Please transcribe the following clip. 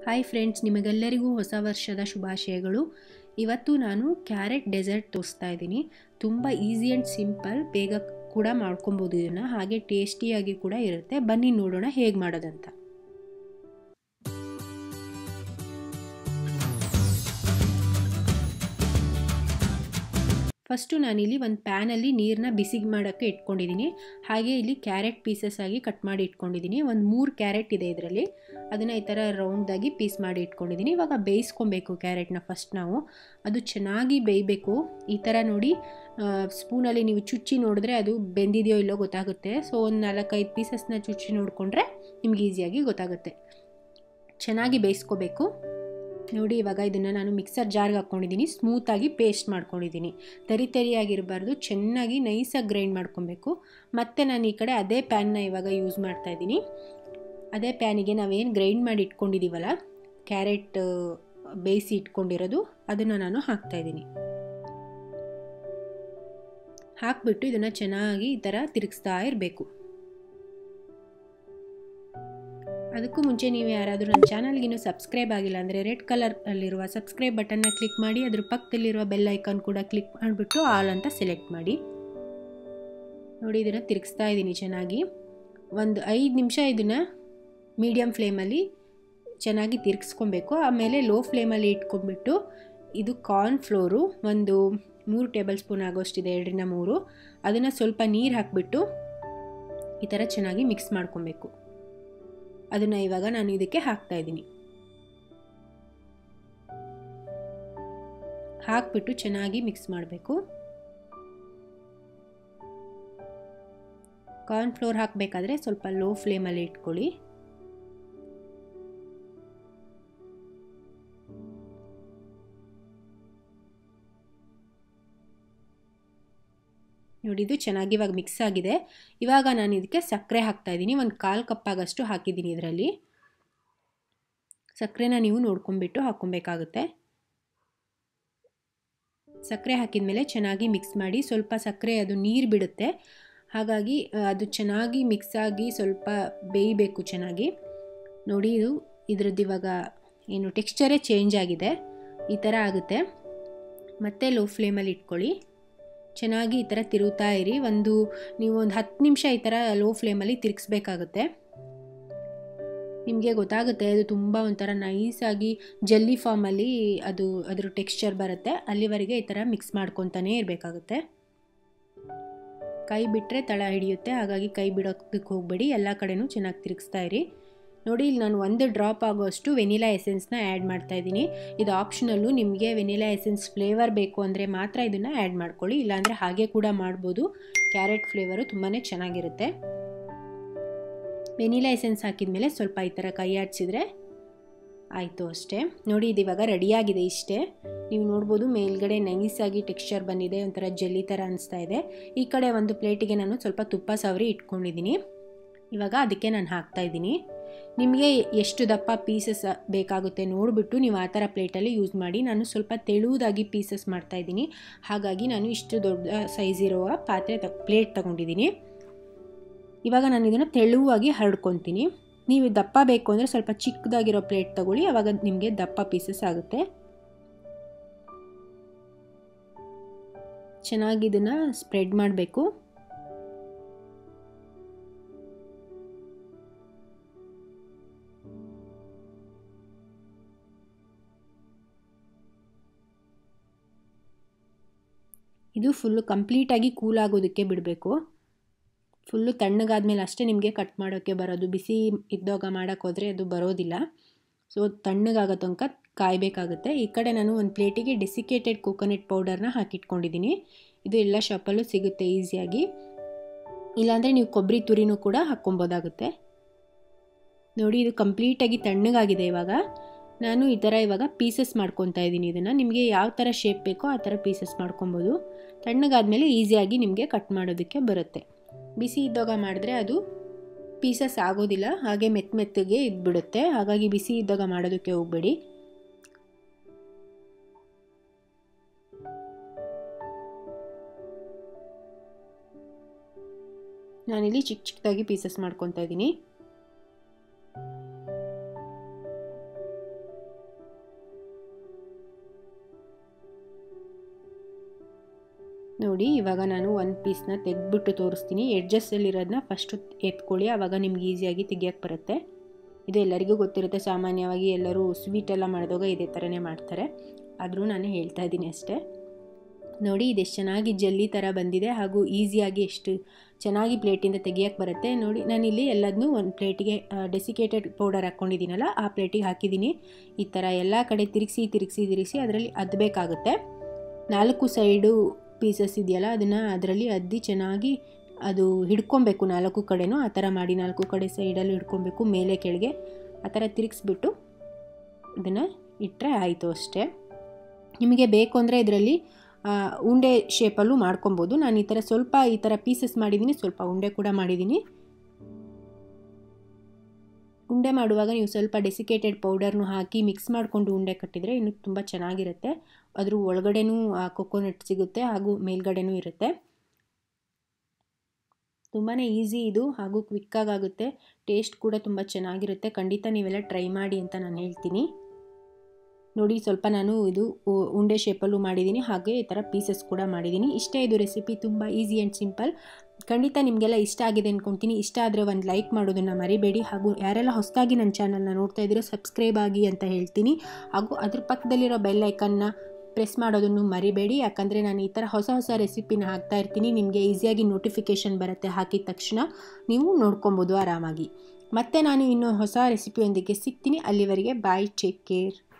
hi friends ನಿಮಗೆಲ್ಲರಿಗೂ ಹೊಸ ವರ್ಷದ ಶುಭಾಶಯಗಳು ಇವತ್ತು ನಾನು ಕ್ಯಾರೆಟ್ ಡೆಸರ್ಟ್ ತೋರಿಸ್ತಾ ಇದ್ದೀನಿ ತುಂಬ ಈಸಿ ಆ್ಯಂಡ್ ಸಿಂಪಲ್ ಬೇಗ ಕೂಡ ಮಾಡ್ಕೊಬೋದು ಇದನ್ನು ಹಾಗೆ ಟೇಸ್ಟಿಯಾಗಿ ಕೂಡ ಇರುತ್ತೆ ಬನ್ನಿ ನೋಡೋಣ ಹೇಗೆ ಮಾಡೋದಂತ ಫಸ್ಟು ನಾನಿಲ್ಲಿ ಒಂದು ಪ್ಯಾನಲ್ಲಿ ನೀರನ್ನ ಬಿಸಿಗೆ ಮಾಡೋಕ್ಕೆ ಇಟ್ಕೊಂಡಿದ್ದೀನಿ ಹಾಗೆ ಇಲ್ಲಿ ಕ್ಯಾರೆಟ್ ಪೀಸಸ್ ಆಗಿ ಕಟ್ ಮಾಡಿ ಇಟ್ಕೊಂಡಿದ್ದೀನಿ ಒಂದು ಮೂರು ಕ್ಯಾರೆಟ್ ಇದೆ ಇದರಲ್ಲಿ ಅದನ್ನು ಈ ಥರ ರೌಂಡಾಗಿ ಪೀಸ್ ಮಾಡಿ ಇಟ್ಕೊಂಡಿದ್ದೀನಿ ಇವಾಗ ಬೇಯಿಸ್ಕೊಬೇಕು ಕ್ಯಾರೆಟ್ನ ಫಸ್ಟ್ ನಾವು ಅದು ಚೆನ್ನಾಗಿ ಬೇಯಬೇಕು ಈ ಥರ ನೋಡಿ ಸ್ಪೂನಲ್ಲಿ ನೀವು ಚುಚ್ಚಿ ನೋಡಿದ್ರೆ ಅದು ಬೆಂದಿದೆಯೋ ಇಲ್ಲೋ ಗೊತ್ತಾಗುತ್ತೆ ಸೊ ಒಂದು ನಾಲ್ಕೈದು ಪೀಸಸ್ನ ಚುಚ್ಚಿ ನೋಡಿಕೊಂಡ್ರೆ ನಿಮ್ಗೆ ಈಸಿಯಾಗಿ ಗೊತ್ತಾಗುತ್ತೆ ಚೆನ್ನಾಗಿ ಬೇಯಿಸ್ಕೋಬೇಕು ನೋಡಿ ಇವಾಗ ಇದನ್ನು ನಾನು ಮಿಕ್ಸರ್ ಜಾರ್ಗೆ ಹಾಕ್ಕೊಂಡಿದ್ದೀನಿ ಸ್ಮೂತಾಗಿ ಪೇಸ್ಟ್ ಮಾಡ್ಕೊಂಡಿದ್ದೀನಿ ತರಿ ತರಿಯಾಗಿರಬಾರ್ದು ಚೆನ್ನಾಗಿ ನೈಸಾಗಿ ಗ್ರೈಂಡ್ ಮಾಡ್ಕೊಬೇಕು ಮತ್ತು ನಾನು ಈ ಕಡೆ ಅದೇ ಪ್ಯಾನ್ನ ಇವಾಗ ಯೂಸ್ ಮಾಡ್ತಾ ಇದ್ದೀನಿ ಅದೇ ಪ್ಯಾನಿಗೆ ನಾವೇನು ಗ್ರೈಂಡ್ ಮಾಡಿ ಇಟ್ಕೊಂಡಿದ್ದೀವಲ್ಲ ಕ್ಯಾರೆಟ್ ಬೇಯಿಸಿ ಇಟ್ಕೊಂಡಿರೋದು ಅದನ್ನು ನಾನು ಹಾಕ್ತಾಯಿದ್ದೀನಿ ಹಾಕ್ಬಿಟ್ಟು ಇದನ್ನು ಚೆನ್ನಾಗಿ ಈ ಥರ ತಿರುಗಿಸ್ತಾ ಇರಬೇಕು ಅದಕ್ಕೂ ಮುಂಚೆ ನೀವು ಯಾರಾದರೂ ನನ್ನ ಚಾನಲ್ಗಿನ್ನೂ ಸಬ್ಸ್ಕ್ರೈಬ್ ಆಗಿಲ್ಲ ಅಂದರೆ ರೆಡ್ ಕಲರಲ್ಲಿರುವ ಸಬ್ಸ್ಕ್ರೈಬ್ ಬಟನ್ನ ಕ್ಲಿಕ್ ಮಾಡಿ ಅದ್ರ ಪಕ್ಕದಲ್ಲಿರುವ ಬೆಲ್ ಐಕಾನ್ ಕೂಡ ಕ್ಲಿಕ್ ಮಾಡಿಬಿಟ್ಟು ಆಲ್ ಅಂತ ಸೆಲೆಕ್ಟ್ ಮಾಡಿ ನೋಡಿ ಇದನ್ನು ತಿರುಗಿಸ್ತಾ ಇದ್ದೀನಿ ಚೆನ್ನಾಗಿ ಒಂದು ಐದು ನಿಮಿಷ ಇದನ್ನು ಮೀಡಿಯಮ್ ಫ್ಲೇಮಲ್ಲಿ ಚೆನ್ನಾಗಿ ತಿರುಗಿಸ್ಕೊಬೇಕು ಆಮೇಲೆ ಲೋ ಫ್ಲೇಮಲ್ಲಿ ಇಟ್ಕೊಂಡ್ಬಿಟ್ಟು ಇದು ಕಾರ್ನ್ ಫ್ಲೋರು ಒಂದು ಮೂರು ಟೇಬಲ್ ಸ್ಪೂನ್ ಆಗೋಷ್ಟಿದೆ ಎರಡರಿಂದ ಮೂರು ಅದನ್ನು ಸ್ವಲ್ಪ ನೀರು ಹಾಕಿಬಿಟ್ಟು ಈ ಥರ ಚೆನ್ನಾಗಿ ಮಿಕ್ಸ್ ಮಾಡ್ಕೊಬೇಕು ಅದನ್ನು ಇವಾಗ ನಾನು ಇದಕ್ಕೆ ಹಾಕ್ತಾ ಇದ್ದೀನಿ ಹಾಕ್ಬಿಟ್ಟು ಚೆನ್ನಾಗಿ ಮಿಕ್ಸ್ ಮಾಡಬೇಕು ಕಾರ್ನ್ ಫ್ಲೋರ್ ಹಾಕಬೇಕಾದ್ರೆ ಸ್ವಲ್ಪ ಲೋ ಫ್ಲೇಮಲ್ಲಿ ಇಟ್ಕೊಳ್ಳಿ ನೋಡಿ ಇದು ಚೆನ್ನಾಗಿ ಇವಾಗ ಮಿಕ್ಸ್ ಆಗಿದೆ ಇವಾಗ ನಾನು ಇದಕ್ಕೆ ಸಕ್ಕರೆ ಹಾಕ್ತಾ ಇದ್ದೀನಿ ಒಂದು ಕಾಲು ಕಪ್ಪಾಗಷ್ಟು ಹಾಕಿದ್ದೀನಿ ಇದರಲ್ಲಿ ಸಕ್ಕರೆನ ನೀವು ನೋಡ್ಕೊಂಬಿಟ್ಟು ಹಾಕ್ಕೊಬೇಕಾಗುತ್ತೆ ಸಕ್ಕರೆ ಹಾಕಿದ ಮೇಲೆ ಚೆನ್ನಾಗಿ ಮಿಕ್ಸ್ ಮಾಡಿ ಸ್ವಲ್ಪ ಸಕ್ಕರೆ ಅದು ನೀರು ಬಿಡುತ್ತೆ ಹಾಗಾಗಿ ಅದು ಚೆನ್ನಾಗಿ ಮಿಕ್ಸ್ ಆಗಿ ಸ್ವಲ್ಪ ಬೇಯಬೇಕು ಚೆನ್ನಾಗಿ ನೋಡಿ ಇದು ಇದ್ರದ್ದು ಇವಾಗ ಏನು ಟೆಕ್ಸ್ಚರೇ ಚೇಂಜ್ ಆಗಿದೆ ಈ ಥರ ಆಗುತ್ತೆ ಮತ್ತೆ ಲೋ ಫ್ಲೇಮಲ್ಲಿ ಇಟ್ಕೊಳ್ಳಿ ಚೆನ್ನಾಗಿ ಈ ಥರ ತಿರುಗ್ತಾ ಇರಿ ಒಂದು ನೀವು ಒಂದು ಹತ್ತು ನಿಮಿಷ ಈ ಥರ ಲೋ ಫ್ಲೇಮಲ್ಲಿ ತಿರುಗಿಸ್ಬೇಕಾಗುತ್ತೆ ನಿಮಗೆ ಗೊತ್ತಾಗುತ್ತೆ ಅದು ತುಂಬ ಒಂಥರ ನೈಸಾಗಿ ಜಲ್ಲಿ ಫಾರ್ಮಲ್ಲಿ ಅದು ಅದ್ರ ಟೆಕ್ಸ್ಚರ್ ಬರುತ್ತೆ ಅಲ್ಲಿವರೆಗೆ ಈ ಥರ ಮಿಕ್ಸ್ ಮಾಡ್ಕೊತಾನೇ ಇರಬೇಕಾಗುತ್ತೆ ಕೈ ಬಿಟ್ಟರೆ ತಳ ಹಿಡಿಯುತ್ತೆ ಹಾಗಾಗಿ ಕೈ ಬಿಡೋದಕ್ಕೆ ಹೋಗಬೇಡಿ ಎಲ್ಲ ಕಡೆನೂ ಚೆನ್ನಾಗಿ ತಿರುಗಿಸ್ತಾ ಇರಿ ನೋಡಿ ಇಲ್ಲಿ ನಾನು ಒಂದು ಡ್ರಾಪ್ ಆಗೋಷ್ಟು ವೆನಿಲಾ ಎಸೆನ್ಸ್ನ ಆ್ಯಡ್ ಮಾಡ್ತಾ ಇದ್ದೀನಿ ಇದು ಆಪ್ಷನಲ್ಲು ನಿಮಗೆ ವೆನಿಲಾ ಎಸೆನ್ಸ್ ಫ್ಲೇವರ್ ಬೇಕು ಅಂದರೆ ಮಾತ್ರ ಇದನ್ನು ಆ್ಯಡ್ ಮಾಡ್ಕೊಳ್ಳಿ ಇಲ್ಲಾಂದರೆ ಹಾಗೆ ಕೂಡ ಮಾಡ್ಬೋದು ಕ್ಯಾರೆಟ್ ಫ್ಲೇವರು ತುಂಬಾ ಚೆನ್ನಾಗಿರುತ್ತೆ ವೆನಿಲಾ ಎಸೆನ್ಸ್ ಹಾಕಿದ ಮೇಲೆ ಸ್ವಲ್ಪ ಈ ಥರ ಕೈ ಆಡಿಸಿದ್ರೆ ಆಯಿತು ಅಷ್ಟೇ ನೋಡಿ ಇದು ಇವಾಗ ರೆಡಿಯಾಗಿದೆ ಇಷ್ಟೇ ನೀವು ನೋಡ್ಬೋದು ಮೇಲ್ಗಡೆ ನೈಸಾಗಿ ಟೆಕ್ಸ್ಚರ್ ಬಂದಿದೆ ಒಂಥರ ಜೆಲ್ಲಿ ಥರ ಅನಿಸ್ತಾ ಇದೆ ಈ ಕಡೆ ಒಂದು ಪ್ಲೇಟಿಗೆ ನಾನು ಸ್ವಲ್ಪ ತುಪ್ಪ ಸವರಿ ಇಟ್ಕೊಂಡಿದ್ದೀನಿ ಇವಾಗ ಅದಕ್ಕೆ ನಾನು ಹಾಕ್ತಾಯಿದ್ದೀನಿ ನಿಮಗೆ ಎಷ್ಟು ದಪ್ಪ ಪೀಸಸ್ ಬೇಕಾಗುತ್ತೆ ನೋಡಿಬಿಟ್ಟು ನೀವು ಆ ಥರ ಪ್ಲೇಟಲ್ಲಿ ಯೂಸ್ ಮಾಡಿ ನಾನು ಸ್ವಲ್ಪ ತೆಳುವುದಾಗಿ ಪೀಸಸ್ ಮಾಡ್ತಾಯಿದ್ದೀನಿ ಹಾಗಾಗಿ ನಾನು ಇಷ್ಟು ದೊಡ್ಡ ಸೈಜ್ ಇರುವ ಪಾತ್ರೆ ತ ಪ್ಲೇಟ್ ತಗೊಂಡಿದ್ದೀನಿ ಇವಾಗ ನಾನು ಇದನ್ನು ತೆಳುವಾಗಿ ಹರಡ್ಕೊತೀನಿ ನೀವು ದಪ್ಪ ಬೇಕು ಅಂದರೆ ಸ್ವಲ್ಪ ಚಿಕ್ಕದಾಗಿರೋ ಪ್ಲೇಟ್ ತಗೊಳ್ಳಿ ಆವಾಗ ನಿಮಗೆ ದಪ್ಪ ಪೀಸಸ್ ಆಗುತ್ತೆ ಚೆನ್ನಾಗಿ ಇದನ್ನು ಸ್ಪ್ರೆಡ್ ಮಾಡಬೇಕು ಇದು ಫುಲ್ಲು ಕಂಪ್ಲೀಟಾಗಿ ಕೂಲ್ ಆಗೋದಕ್ಕೆ ಬಿಡಬೇಕು ಫುಲ್ಲು ತಣ್ಣಗಾದ್ಮೇಲೆ ಅಷ್ಟೇ ನಿಮಗೆ ಕಟ್ ಮಾಡೋಕ್ಕೆ ಬರೋದು ಬಿಸಿ ಇದ್ದಾಗ ಮಾಡೋಕ್ಕೆ ಹೋದರೆ ಅದು ಬರೋದಿಲ್ಲ ಸೊ ತಣ್ಣಗಾಗೋ ತನಕ ಕಾಯಬೇಕಾಗುತ್ತೆ ಈ ಕಡೆ ನಾನು ಒಂದು ಪ್ಲೇಟಿಗೆ ಡೆಸಿಕೇಟೆಡ್ ಕೋಕೋನಟ್ ಪೌಡರ್ನ ಹಾಕಿಟ್ಕೊಂಡಿದ್ದೀನಿ ಇದು ಎಲ್ಲ ಶಾಪಲ್ಲೂ ಸಿಗುತ್ತೆ ಈಸಿಯಾಗಿ ಇಲ್ಲಾಂದರೆ ನೀವು ಕೊಬ್ಬರಿ ತುರಿನೂ ಕೂಡ ಹಾಕ್ಕೊಬೋದಾಗುತ್ತೆ ನೋಡಿ ಇದು ಕಂಪ್ಲೀಟಾಗಿ ತಣ್ಣಗಾಗಿದೆ ಇವಾಗ ನಾನು ಈ ಥರ ಇವಾಗ ಪೀಸಸ್ ಮಾಡ್ಕೊತಾ ಇದ್ದೀನಿ ಇದನ್ನು ನಿಮಗೆ ಯಾವ ಥರ ಶೇಪ್ ಬೇಕೋ ಆ ಥರ ಪೀಸಸ್ ಮಾಡ್ಕೊಬೋದು ತಣ್ಣಗಾದ್ಮೇಲೆ ಈಸಿಯಾಗಿ ನಿಮಗೆ ಕಟ್ ಮಾಡೋದಕ್ಕೆ ಬರುತ್ತೆ ಬಿಸಿ ಇದ್ದಾಗ ಮಾಡಿದ್ರೆ ಅದು ಪೀಸಸ್ ಆಗೋದಿಲ್ಲ ಹಾಗೆ ಮೆತ್ತ ಮೆತ್ತಗೆ ಇದ್ಬಿಡುತ್ತೆ ಹಾಗಾಗಿ ಬಿಸಿ ಇದ್ದಾಗ ಮಾಡೋದಕ್ಕೆ ಹೋಗಬೇಡಿ ನಾನಿಲ್ಲಿ ಚಿಕ್ಕ ಚಿಕ್ಕದಾಗಿ ಪೀಸಸ್ ಮಾಡ್ಕೊತಾ ಇದ್ದೀನಿ ನೋಡಿ ಇವಾಗ ನಾನು ಒಂದು ಪೀಸ್ನ ತೆಗೆದ್ಬಿಟ್ಟು ತೋರಿಸ್ತೀನಿ ಎಡ್ಜಸ್ಸಲ್ಲಿರೋದನ್ನ ಫಸ್ಟು ಎತ್ಕೊಳ್ಳಿ ಆವಾಗ ನಿಮ್ಗೆ ಈಸಿಯಾಗಿ ತೆಗಿಯೋಕ್ಕೆ ಬರುತ್ತೆ ಇದು ಎಲ್ಲರಿಗೂ ಗೊತ್ತಿರುತ್ತೆ ಸಾಮಾನ್ಯವಾಗಿ ಎಲ್ಲರೂ ಸ್ವೀಟ್ ಎಲ್ಲ ಮಾಡಿದಾಗ ಇದೇ ಥರನೇ ಮಾಡ್ತಾರೆ ಆದರೂ ನಾನು ಹೇಳ್ತಾ ಇದ್ದೀನಿ ಅಷ್ಟೇ ನೋಡಿ ಇದೆಷ್ಟು ಚೆನ್ನಾಗಿ ಜಲ್ಲಿ ಥರ ಬಂದಿದೆ ಹಾಗೂ ಈಸಿಯಾಗಿ ಎಷ್ಟು ಚೆನ್ನಾಗಿ ಪ್ಲೇಟಿಂದ ತೆಗಿಯೋಕ್ಕೆ ಬರುತ್ತೆ ನೋಡಿ ನಾನಿಲ್ಲಿ ಎಲ್ಲದನ್ನೂ ಒಂದು ಪ್ಲೇಟಿಗೆ ಡೆಸಿಕೇಟೆಡ್ ಪೌಡರ್ ಹಾಕ್ಕೊಂಡಿದ್ದೀನಲ್ಲ ಆ ಪ್ಲೇಟಿಗೆ ಹಾಕಿದ್ದೀನಿ ಈ ಥರ ಎಲ್ಲ ಕಡೆ ತಿರುಗಿಸಿ ತಿರುಗಿಸಿ ತಿರುಗಿಸಿ ಅದರಲ್ಲಿ ಅದ್ದಬೇಕಾಗುತ್ತೆ ನಾಲ್ಕು ಸೈಡು ಪೀಸಸ್ ಇದೆಯಲ್ಲ ಅದನ್ನು ಅದರಲ್ಲಿ ಅದ್ದಿ ಚೆನ್ನಾಗಿ ಅದು ಹಿಡ್ಕೊಬೇಕು ನಾಲ್ಕು ಕಡೆನೂ ಆ ಥರ ಮಾಡಿ ನಾಲ್ಕು ಕಡೆ ಸೈಡಲ್ಲಿ ಹಿಡ್ಕೊಬೇಕು ಮೇಲೆ ಕೆಳಗೆ ಆ ಥರ ತಿರುಗಿಸ್ಬಿಟ್ಟು ಅದನ್ನು ಇಟ್ಟರೆ ಆಯಿತು ಅಷ್ಟೇ ನಿಮಗೆ ಬೇಕು ಅಂದರೆ ಇದರಲ್ಲಿ ಉಂಡೆ ಶೇಪಲ್ಲೂ ಮಾಡ್ಕೊಬೋದು ನಾನು ಈ ಥರ ಸ್ವಲ್ಪ ಈ ಥರ ಪೀಸಸ್ ಮಾಡಿದ್ದೀನಿ ಸ್ವಲ್ಪ ಉಂಡೆ ಕೂಡ ಮಾಡಿದ್ದೀನಿ ಉಂಡೆ ಮಾಡುವಾಗ ನೀವು ಸ್ವಲ್ಪ ಡೆಸಿಕೇಟೆಡ್ ಪೌಡರ್ನು ಹಾಕಿ ಮಿಕ್ಸ್ ಮಾಡಿಕೊಂಡು ಉಂಡೆ ಕಟ್ಟಿದರೆ ಇನ್ನೂ ತುಂಬ ಚೆನ್ನಾಗಿರುತ್ತೆ ಅದ್ರ ಒಳಗಡೆನೂ ಕೊಕೊನಟ್ ಸಿಗುತ್ತೆ ಹಾಗೂ ಮೇಲ್ಗಡೆನೂ ಇರುತ್ತೆ ತುಂಬಾ ಈಸಿ ಇದು ಹಾಗೂ ಕ್ವಿಕ್ಕಾಗುತ್ತೆ ಟೇಸ್ಟ್ ಕೂಡ ತುಂಬ ಚೆನ್ನಾಗಿರುತ್ತೆ ಖಂಡಿತ ನೀವೆಲ್ಲ ಟ್ರೈ ಮಾಡಿ ಅಂತ ನಾನು ಹೇಳ್ತೀನಿ ನೋಡಿ ಸ್ವಲ್ಪ ನಾನು ಇದು ಉಂಡೆ ಶೇಪಲ್ಲೂ ಮಾಡಿದ್ದೀನಿ ಹಾಗೆ ಈ ಥರ ಪೀಸಸ್ ಕೂಡ ಮಾಡಿದ್ದೀನಿ ಇಷ್ಟೇ ಇದು ರೆಸಿಪಿ ತುಂಬ ಈಸಿ ಆ್ಯಂಡ್ ಸಿಂಪಲ್ ಖಂಡಿತ ನಿಮಗೆಲ್ಲ ಇಷ್ಟ ಆಗಿದೆ ಅಂದ್ಕೊತೀನಿ ಇಷ್ಟ ಆದರೆ ಒಂದು ಲೈಕ್ ಮಾಡೋದನ್ನು ಮರಿಬೇಡಿ ಹಾಗೂ ಯಾರೆಲ್ಲ ಹೊಸದಾಗಿ ನನ್ನ ಚಾನಲ್ನ ನೋಡ್ತಾ ಇದ್ದೀರೋ ಸಬ್ಸ್ಕ್ರೈಬ್ ಆಗಿ ಅಂತ ಹೇಳ್ತೀನಿ ಹಾಗೂ ಅದ್ರ ಪಕ್ಕದಲ್ಲಿರೋ ಬೆಲ್ ಐಕನ್ನ ಪ್ರೆಸ್ ಮಾಡೋದನ್ನು ಮರಿಬೇಡಿ ಯಾಕಂದರೆ ನಾನು ಈ ಥರ ಹೊಸ ಹೊಸ ರೆಸಿಪಿನ ಹಾಕ್ತಾ ಇರ್ತೀನಿ ನಿಮಗೆ ಈಸಿಯಾಗಿ ನೋಟಿಫಿಕೇಷನ್ ಬರುತ್ತೆ ಹಾಕಿದ ತಕ್ಷಣ ನೀವು ನೋಡ್ಕೊಬೋದು ಆರಾಮಾಗಿ ಮತ್ತೆ ನಾನು ಇನ್ನು ಹೊಸ ರೆಸಿಪಿಯೊಂದಿಗೆ ಸಿಗ್ತೀನಿ ಅಲ್ಲಿವರೆಗೆ ಬಾಯ್ ಟೇಕ್ ಕೇರ್